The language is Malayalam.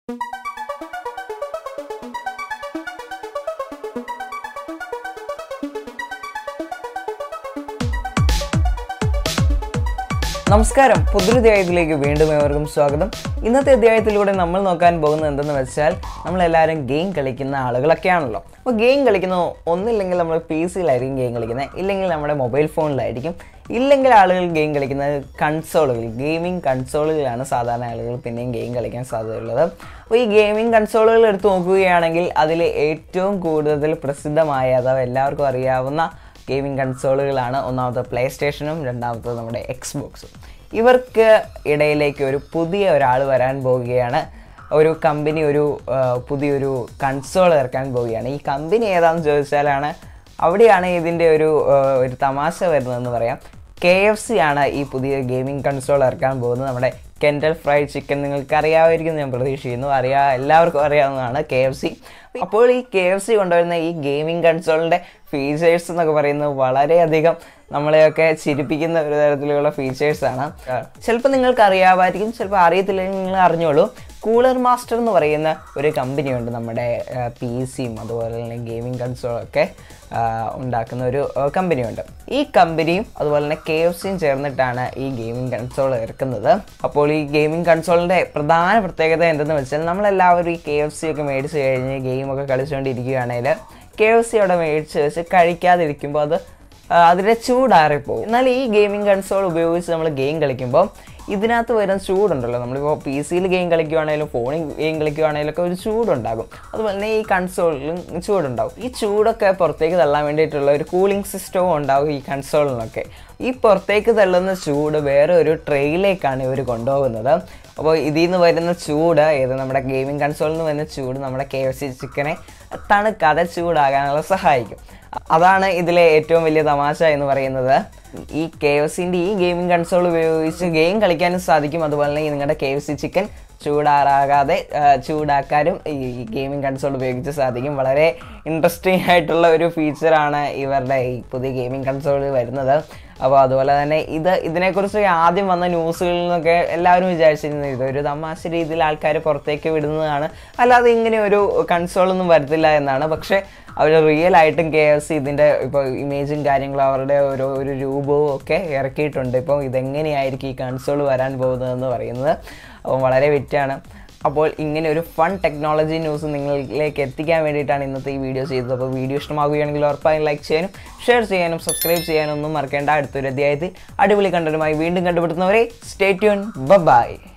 നമസ്കാരം പുതിയൊരു അധ്യായത്തിലേക്ക് വീണ്ടും ഏവർക്കും സ്വാഗതം ഇന്നത്തെ അധ്യായത്തിലൂടെ നമ്മൾ നോക്കാൻ പോകുന്നത് എന്തെന്ന് വെച്ചാൽ നമ്മളെല്ലാവരും ഗെയിം കളിക്കുന്ന ആളുകളൊക്കെയാണല്ലോ അപ്പോൾ ഗെയിം കളിക്കുന്നത് ഒന്നില്ലെങ്കിൽ നമ്മൾ പി സിയിലായിരിക്കും ഗെയിം കളിക്കുന്നത് ഇല്ലെങ്കിൽ നമ്മുടെ മൊബൈൽ ഫോണിലായിരിക്കും ഇല്ലെങ്കിൽ ആളുകൾ ഗെയിം കളിക്കുന്നത് കൺസോളുകൾ ഗെയിമിംഗ് കൺസോളുകളിലാണ് സാധാരണ ആളുകൾ പിന്നെയും ഗെയിം കളിക്കാൻ സാധ്യതയുള്ളത് അപ്പോൾ ഈ ഗെയിമിംഗ് കൺസോളുകൾ എടുത്ത് നോക്കുകയാണെങ്കിൽ അതിൽ ഏറ്റവും കൂടുതൽ പ്രസിദ്ധമായ അഥവാ എല്ലാവർക്കും അറിയാവുന്ന ഗെയിമിംഗ് കൺസോളുകളാണ് ഒന്നാമത്തെ പ്ലേ സ്റ്റേഷനും രണ്ടാമത്തത് നമ്മുടെ എക്സ് ബോക്സും ഇവർക്ക് ഇടയിലേക്ക് ഒരു പുതിയ ഒരാൾ വരാൻ പോവുകയാണ് ഒരു കമ്പനി ഒരു ആ, പുതിയൊരു കൺസോൾ ഇറക്കാൻ പോവുകയാണ് ഈ കമ്പനി ഏതാണെന്ന് ചോദിച്ചാലാണ് അവിടെയാണ് ഇതിൻ്റെ ഒരു ആ, ഒരു തമാശ വരുന്നതെന്ന് പറയാം കെ എഫ് സി ആണ് ഈ പുതിയ ഗെയിമിംഗ് കൺസോൾ ഇറക്കാൻ പോകുന്നത് നമ്മുടെ കെൻഡൽ ഫ്രൈഡ് ചിക്കൻ നിങ്ങൾക്ക് അറിയാമായിരിക്കും ഞാൻ പ്രതീക്ഷിക്കുന്നു അറിയാ എല്ലാവർക്കും അറിയാവുന്നതാണ് കെ എഫ് സി അപ്പോൾ ഈ കെ എഫ് സി കൊണ്ടുവരുന്ന ഈ ഗെയിമിംഗ് കൺസോളിൻ്റെ ഫീച്ചേഴ്സ് എന്നൊക്കെ പറയുന്നത് വളരെയധികം നമ്മളെയൊക്കെ ചിരിപ്പിക്കുന്ന ഒരു തരത്തിലുള്ള ഫീച്ചേഴ്സാണ് ചിലപ്പോൾ നിങ്ങൾക്ക് അറിയാമായിരിക്കും ചിലപ്പോൾ അറിയത്തില്ലെങ്കിൽ നിങ്ങൾ അറിഞ്ഞോളൂ കൂളർ മാസ്റ്റർ എന്ന് പറയുന്ന ഒരു കമ്പനിയുണ്ട് നമ്മുടെ പി സിയും അതുപോലെ തന്നെ ഗെയിമിംഗ് കൺസോളൊക്കെ ഉണ്ടാക്കുന്ന ഒരു കമ്പനിയുണ്ട് ഈ കമ്പനിയും അതുപോലെ തന്നെ കെ എഫ് സിയും ചേർന്നിട്ടാണ് ഈ ഗെയിമിംഗ് കൺസോൾ ഇറക്കുന്നത് അപ്പോൾ ഈ ഗെയിമിംഗ് കൺസോളിൻ്റെ പ്രധാന പ്രത്യേകത എന്തെന്ന് വെച്ചാൽ നമ്മളെല്ലാവരും ഈ കെ എഫ് സി ഒക്കെ മേടിച്ച് കഴിഞ്ഞ് ഗെയിമൊക്കെ കളിച്ചുകൊണ്ടിരിക്കുകയാണെങ്കിൽ കെ എഫ് സി അവിടെ മേടിച്ച് വെച്ച് കഴിക്കാതിരിക്കുമ്പോൾ അത് ആ, അതിൻ്റെ ചൂടാറിപ്പോകും എന്നാൽ ഈ ഗെയിമിംഗ് കൺസോൾ ഉപയോഗിച്ച് നമ്മൾ ഗെയിം കളിക്കുമ്പോൾ ഇതിനകത്ത് വരുന്ന ചൂടുണ്ടല്ലോ നമ്മളിപ്പോൾ പി സിയിൽ ഗെയിം കളിക്കുകയാണെങ്കിലും ഫോണിൽ ഗെയിം കളിക്കുകയാണെങ്കിലും ഒക്കെ ഒരു ചൂടുണ്ടാകും അതുപോലെ തന്നെ ഈ കൺസോളിലും ചൂടുണ്ടാകും ഈ ചൂടൊക്കെ പുറത്തേക്ക് തള്ളാൻ വേണ്ടിയിട്ടുള്ള ഒരു കൂളിംഗ് സിസ്റ്റവും ഉണ്ടാകും ഈ കൺസോളിനൊക്കെ ഈ പുറത്തേക്ക് തള്ളുന്ന ചൂട് വേറെ ഒരു ട്രെയിലേക്കാണ് ഇവർ കൊണ്ടുപോകുന്നത് അപ്പോൾ ഇതിൽ നിന്ന് വരുന്ന ചൂട് ഏത് നമ്മുടെ ഗെയിമിംഗ് കൺസോളിൽ നിന്ന് വരുന്ന ചൂട് നമ്മുടെ കെ എഫ് സി ചിക്കനെ തണുക്കാതെ ചൂടാകാനുള്ള സഹായിക്കും അതാണ് ഇതിലെ ഏറ്റവും വലിയ തമാശ എന്ന് പറയുന്നത് ഈ കെ എഫ് സിൻ്റെ ഈ ഗെയിമിംഗ് കൺസോൾ ഉപയോഗിച്ച് ഗെയിം കളിക്കാനും സാധിക്കും അതുപോലെ തന്നെ ഈ നിങ്ങളുടെ കെ എഫ് സി ചിക്കൻ ചൂടാറാകാതെ ആ, ചൂടാക്കാനും ഈ ഗെയിമിംഗ് കൺസോൾ ഉപയോഗിച്ച് സാധിക്കും വളരെ ഇൻട്രസ്റ്റിംഗ് ആയിട്ടുള്ള ഒരു ഫീച്ചറാണ് ഇവരുടെ ഈ പുതിയ ഗെയിമിംഗ് കൺസോളിൽ വരുന്നത് അപ്പോൾ അതുപോലെ തന്നെ ഇത് ഇതിനെക്കുറിച്ച് ആദ്യം വന്ന ന്യൂസുകളിൽ നിന്നൊക്കെ എല്ലാവരും വിചാരിച്ചിരുന്നു ഇതൊരു തമാശ രീതിയിൽ ആൾക്കാർ പുറത്തേക്ക് വിടുന്നതാണ് അല്ലാതെ ഇങ്ങനെ ഒരു കൺസോളൊന്നും വരത്തില്ല എന്നാണ് പക്ഷേ അവർ റിയൽ ആയിട്ടും കെ എഫ് സി ഇതിൻ്റെ ഇപ്പോൾ ഇമേജും കാര്യങ്ങളും അവരുടെ ഓരോ ഒരു രൂപവും ഒക്കെ ഇറക്കിയിട്ടുണ്ട് ഇപ്പോൾ ഇതെങ്ങനെയായിരിക്കും ഈ കൺസോൾ വരാൻ പോകുന്നതെന്ന് പറയുന്നത് അപ്പോൾ വളരെ വിറ്റാണ് അപ്പോൾ ഇങ്ങനെ ഒരു ഫൺ ടെക്നോളജി ന്യൂസ് നിങ്ങളിലേക്ക് എത്തിക്കാൻ വേണ്ടിയിട്ടാണ് ഇന്നത്തെ ഈ വീഡിയോ ചെയ്തത് അപ്പോൾ വീഡിയോ ഇഷ്ടമാകുകയാണെങ്കിൽ ഉറപ്പായും ലൈക്ക് ചെയ്യാനും ഷെയർ ചെയ്യാനും സബ്സ്ക്രൈബ് ചെയ്യാനും ഒന്നും മറക്കേണ്ട അടുത്തൊരു അധ്യായത്തിൽ അടിപൊളി കണ്ടന്റുമായി വീണ്ടും കണ്ടുപിടുന്നവരെ സ്റ്റേ ട്യൂൺ ബൈ